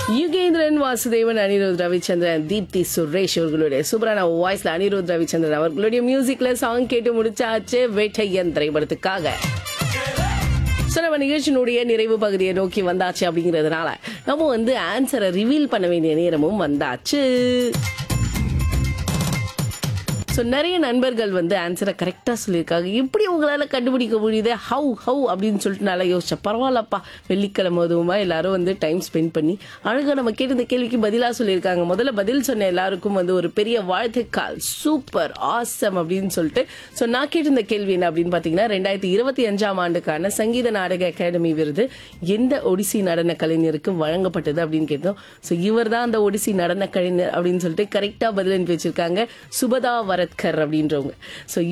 யுகேந்திரன் வாசுதேவன் அனிருத் ரவிச்சந்திரன் தீப்தி சுரேஷ் அவர்களுடைய சூப்பரான வாய்ஸ்ல அனிருத் ரவிச்சந்திரன் அவர்களுடைய மியூசிக்ல சாங் கேட்டு முடிச்சாச்சு வேட்டையன் திரைப்படத்துக்காக ஸோ நம்ம நிகழ்ச்சியினுடைய நிறைவு பகுதியை நோக்கி வந்தாச்சு அப்படிங்கிறதுனால நம்ம வந்து ஆன்சரை ரிவீல் பண்ண வேண்டிய நேரமும் வந்தாச்சு ஸோ நிறைய நண்பர்கள் வந்து ஆன்சரை கரெக்டாக சொல்லியிருக்காங்க எப்படி உங்களால் கண்டுபிடிக்க முடியுது ஹவு ஹவு அப்படின்னு சொல்லிட்டு நல்லா யோசிச்சேன் பரவாயில்லப்பா வெள்ளிக்கிழமை அதுவுமா எல்லாரும் வந்து டைம் ஸ்பெண்ட் பண்ணி அழகாக நம்ம கேட்ட இந்த கேள்விக்கு பதிலாக சொல்லியிருக்காங்க முதல்ல பதில் சொன்ன எல்லாருக்கும் வந்து ஒரு பெரிய வாழ்த்துக்கால் சூப்பர் ஆசம் அப்படின்னு சொல்லிட்டு ஸோ நான் கேட்ட இந்த கேள்வி என்ன அப்படின்னு பார்த்தீங்கன்னா ரெண்டாயிரத்தி இருபத்தி அஞ்சாம் ஆண்டுக்கான சங்கீத நாடக அகாடமி விருது எந்த ஒடிசி நடன கலைஞருக்கு வழங்கப்பட்டது அப்படின்னு கேட்டோம் ஸோ இவர் தான் அந்த ஒடிசி நடன கலைஞர் அப்படின்னு சொல்லிட்டு கரெக்டாக பதில் அனுப்பி வச்சிருக்காங்க சுபதா வரத்கர் அப்படின்றவங்க ஸோ